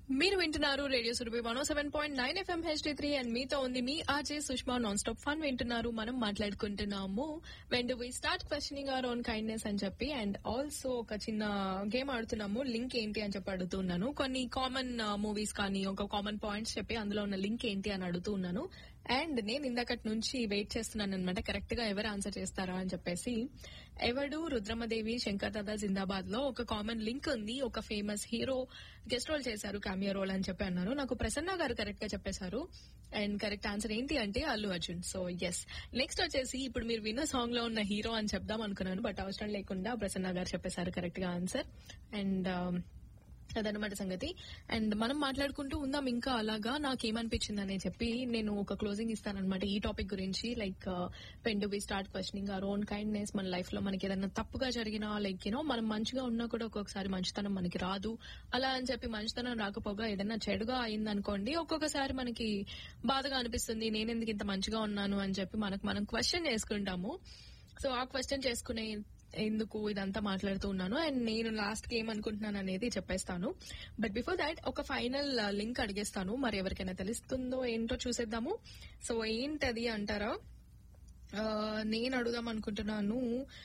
మీరు వింటున్నారు radio Surabhi one seven point nine FM HD three and మీతో ఉంది మీ RJ Sushma non stop fun వింటున్నారు మనం మాట్లాడుకుంటున్నాము when do we start questioning our own kindness అని చెప్పి అండ్ ఆల్సో ఒక చిన్న గేమ్ ఆడుతున్నాము లింక్ ఏంటి అని చెప్పి అడుగుతున్నాను కొన్ని కామన్ మూవీస్ కానీ ఒక కామన్ పాయింట్స్ చెప్పి అందులో ఉన్న లింక్ ఏంటి అని అడుగుతూ ఉన్నాను అండ్ నేను ఇందాకటి నుంచి వెయిట్ చేస్తున్నాను అనమాట కరెక్ట్ గా ఎవరు ఆన్సర్ చేస్తారా అని చెప్పేసి ఎవడు రుద్రమదేవి శంకర్ దాదా జిందాబాద్ లో ఒక కామన్ లింక్ ఉంది ఒక ఫేమస్ హీరో గెస్ట్ రోల్ చేశారు కామియో రోల్ అని చెప్పి అన్నారు నాకు ప్రసన్న గారు కరెక్ట్ గా చెప్పేశారు అండ్ కరెక్ట్ ఆన్సర్ ఏంటి అంటే Allu Arjun so yes next వచ్చేసి ఇప్పుడు మీరు విన్న సాంగ్ లో ఉన్న హీరో అని చెప్దాం అనుకున్నాను బట్ అవసరం లేకుండా ప్రసన్న గారు చెప్పేశారు కరెక్ట్ గా ఆన్సర్ అండ్ అదనమాట సంగతి అండ్ మనం మాట్లాడుకుంటూ ఉందాం ఇంకా అలాగా నాకేమనిపించింది అని చెప్పి నేను ఒక క్లోజింగ్ ఇస్తానన్నమాట ఈ టాపిక్ గురించి like when do we start questioning our own kindness మన లైఫ్ లో మనకి ఏదైనా తప్పుగా జరిగినా లైక్ యూనో మనం మంచిగా ఉన్నా కూడా ఒక్కొక్కసారి మంచితనం మనకి రాదు అలా అని చెప్పి మంచితనం రాకపోగా ఏదైనా చెడుగా అయింది అనుకోండి ఒక్కొక్కసారి మనకి బాధగా అనిపిస్తుంది నేను ఎందుకు ఇంత మంచిగా ఉన్నాను అని చెప్పి మనకు మనం క్వశ్చన్ చేసుకుంటాము సో ఆ క్వశ్చన్ చేసుకునే ఎందుకు ఇదంతా మాట్లాడుతూ ఉన్నాను అండ్ నేను లాస్ట్ కి ఏమనుకుంటున్నాను అనేది చెప్పేస్తాను బట్ బిఫోర్ దాట్ ఒక ఫైనల్ లింక్ అడిగేస్తాను మరి ఎవరికైనా తెలుస్తుందో ఏంటో చూసేద్దాము సో ఏంటది అంటారా ఆ, నేను అడుగుదాం అనుకుంటున్నాను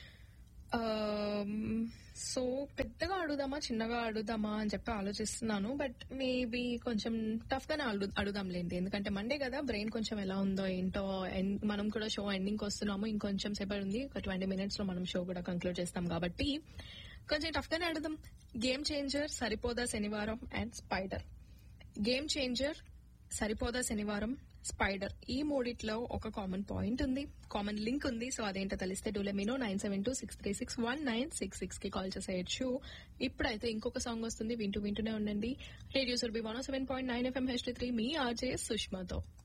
సో పెద్దగా అడుగుదామా చిన్నగా అడుగుదామా అని చెప్పి ఆలోచిస్తున్నాను బట్ మేబీ కొంచెం టఫ్ గానే అడుగు అడుగుదాంలేండి ఎందుకంటే మండే కదా బ్రెయిన్ కొంచెం ఎలా ఉందో ఏంటో and మనం కూడా షో ఎండింగ్ వస్తున్నాము ఇంకొంచెం సేపటి ఉంది ఒక ట్వంటీ మినిట్స్ లో మనం షో కూడా కంక్లూడ్ చేస్తాం కాబట్టి కొంచెం టఫ్ గానే అడుగుదాం game Changer Saripodhaa Sanivaaram and Spider Game Changer Saripodhaa Sanivaaram Spider ఈ మూడిట్లో ఒక కామన్ పాయింట్ ఉంది కామన్ లింక్ ఉంది సో అదేంటో తెలిస్తే డూలెమినో nine seven two six three six one nine six six కి కాల్ చేసేయచ్చు ఇప్పుడైతే ఇంకొక సాంగ్ వస్తుంది వింటూ వింటూనే ఉండండి radio Surabhi one seven point nine FM H three మీ ఆర్జే సుష్మాతో